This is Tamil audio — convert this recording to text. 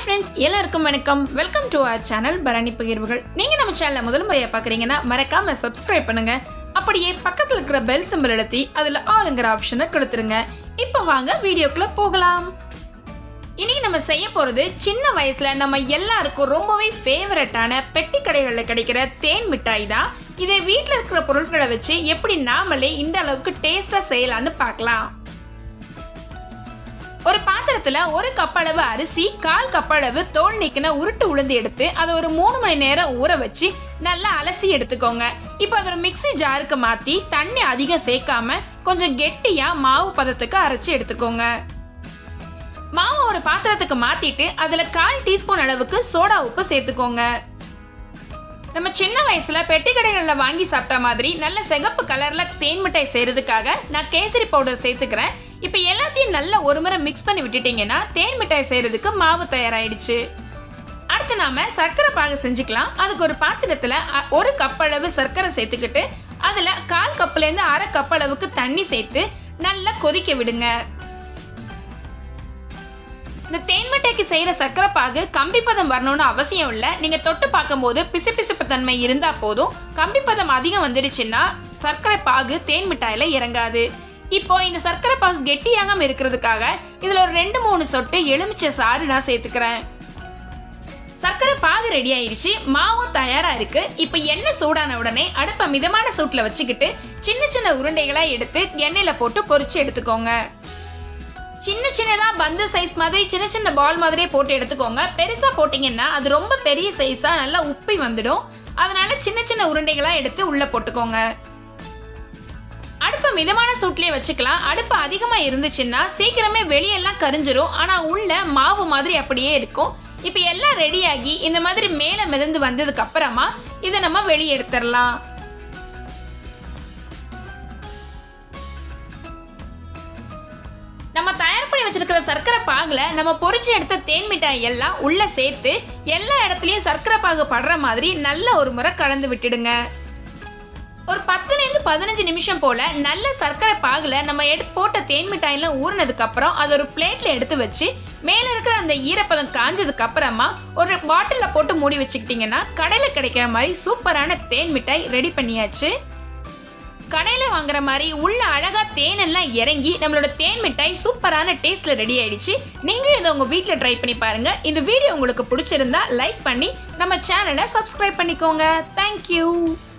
ஃப்ரெண்ட்ஸ் எல்லாருக்கும் வணக்கம் welcome to our channel Bharani பகிர்வுகள் நீங்க நம்ம சேனலை முதல் முறையா பாக்குறீங்கன்னா மறக்காம சப்ஸ்கிரைப் பண்ணுங்க அப்படியே பக்கத்துல இருக்கிற பெல் சிம்பிள் அழுத்தி அதுல ஆளுங்கிற ஆப்ஷனை கொடுத்துருங்க இப்போ வாங்க வீடியோக்குள்ள போகலாம் இன்னைக்கு நம்ம செய்ய போறது சின்ன வயசுல நம்ம எல்லாருக்கும் ரொம்பவே ஃபேவரட்டான பெட்டி கடைகளில் கிடைக்கிற தேன் மிட்டாய் தான் இதை வீட்டில் இருக்கிற பொருட்களை வச்சு எப்படி நாமளே இந்த அளவுக்கு டேஸ்டா செய்யலாம்னு பார்க்கலாம் ஒரு பாத்திரத்துல ஒரு கப் அளவு அரிசி கால் கப் அளவு தோல் நீக்கின உருட்டு உளுந்து எடுத்து அதை ஒரு மூணு மணி நேரம் ஊற வச்சு நல்லா அலசி எடுத்துக்கோங்க இப்போ அதை ஒரு மிக்ஸி ஜாருக்கு மாத்தி தண்ணி அதிகம் சேர்க்காம கொஞ்சம் கெட்டியா மாவு பதத்துக்கு அரைச்சு எடுத்துக்கோங்க மாவை ஒரு பாத்திரத்துக்கு மாத்திட்டு அதுல கால் டீஸ்பூன் அளவுக்கு சோடா உப்பு சேர்த்துக்கோங்க நம்ம சின்ன வயசுல பெட்டி கடைகள்ல வாங்கி சாப்பிட்ட மாதிரி நல்ல சிகப்பு கலர்ல தேன் மிட்டாய் செய்யறதுக்காக நான் கேசரி பவுடர் சேர்த்துக்கிறேன் இப்போ எல்லாத்தையும் நல்லா ஒரு முறை மிக்ஸ் பண்ணி விட்டுட்டீங்கன்னா தேன் மிட்டாய் செய்யறதுக்கு மாவு தயாராயிடுச்சு அடுத்து நாம சர்க்கரை பாகு செஞ்சுக்கலாம் அதுக்கு ஒரு பாத்திரத்துல அ- ஒரு கப் அளவு சர்க்கரை சேர்த்துக்கிட்டு அதுல கால் கப்ல இருந்து அரை கப் அளவுக்கு தண்ணி சேர்த்து நல்லா கொதிக்க விடுங்க இந்த தேன்மிட்டாய்க்கு செய்யற சர்க்கரை பாகு கம்பி பதம் வரணும்னு அவசியம் இல்லை நீங்க தொட்டு பார்க்கும்போது பிசுபிசுப்பு தன்மை இருந்தா போதும் கம்பி பதம் அதிகம் வந்துடுச்சுன்னா சர்க்கரை பாகு தேன் மிட்டாயில இறங்காது இப்போ இந்த சர்க்கரை பாகு கெட்டியாகாம இருக்கிறதுக்காக இதுல ஒரு ரெண்டு மூணு சொட்டு எலுமிச்சை சாறு நான் சேர்த்துக்கிறேன் சர்க்கரை பாகு ரெடி ஆயிருச்சு மாவும் தயாரா இருக்கு இப்போ எண்ணெய் சூடான உடனே அடுப்பை மிதமான சூட்ல வச்சுக்கிட்டு சின்ன சின்ன உருண்டைகளா எடுத்து எண்ணெயில போட்டு பொரிச்சு எடுத்துக்கோங்க சின்ன சின்னதா பந்து சைஸ் மாதிரி சின்ன சின்ன பால் மாதிரியே போட்டு எடுத்துக்கோங்க பெருசா போட்டீங்கன்னா அது ரொம்ப பெரிய சைஸா நல்லா உப்பி வந்துடும் அதனால சின்ன சின்ன உருண்டைகளா எடுத்து உள்ள போட்டுக்கோங்க அடுப்பை மிதமான சூட்லயே வச்சுக்கலாம் அடுப்பு அதிகமா இருந்துச்சுன்னா சீக்கிரமே வெளியெல்லாம் கரிஞ்சிரும் ஆனா உள்ள மாவு மாதிரி அப்படியே இருக்கும் இப்போ எல்லாம் ரெடியாகி இந்த மாதிரி மேலே மிதந்து வந்ததுக்கு அப்புறமா இதை நம்ம வெளியே எடுத்துடலாம் நம்ம தயார் பண்ணி வச்சிருக்கிற சர்க்கரை பாகுல நம்ம பொரிச்சு எடுத்த தேன் மிட்டாய் எல்லாம் உள்ள சேர்த்து எல்லா இடத்துலயும் சர்க்கரை பாகு படுற மாதிரி நல்ல ஒரு முறை கலந்து விட்டுடுங்க ஒரு பத்துல இருந்து பதினஞ்சு நிமிஷம் போல நல்ல சர்க்கரை பாகுல நம்ம எடுத்து போட்ட தேன் மிட்டாயெல்லாம் ஊறினதுக்கு அப்புறம் அதை ஒரு பிளேட்ல எடுத்து வச்சு மேல இருக்கிற அந்த ஈரப்பதம் காஞ்சதுக்கு அப்புறமா ஒரு பாட்டில்ல போட்டு மூடி வச்சுக்கிட்டீங்கன்னா கடையில கிடைக்கிற மாதிரி சூப்பரான தேன் மிட்டாய் ரெடி பண்ணியாச்சு கடையில வாங்குற மாதிரி உள்ள அழகா தேன் எல்லாம் இறங்கி நம்மளோட தேன் மிட்டாய் சூப்பரான டேஸ்ட்ல ரெடி ஆயிடுச்சு நீங்களும் இதை உங்க வீட்ல ட்ரை பண்ணி பாருங்க இந்த வீடியோ உங்களுக்கு பிடிச்சிருந்தா லைக் பண்ணி நம்ம சேனலை சப்ஸ்கிரைப் பண்ணிக்கோங்க தேங்க்யூ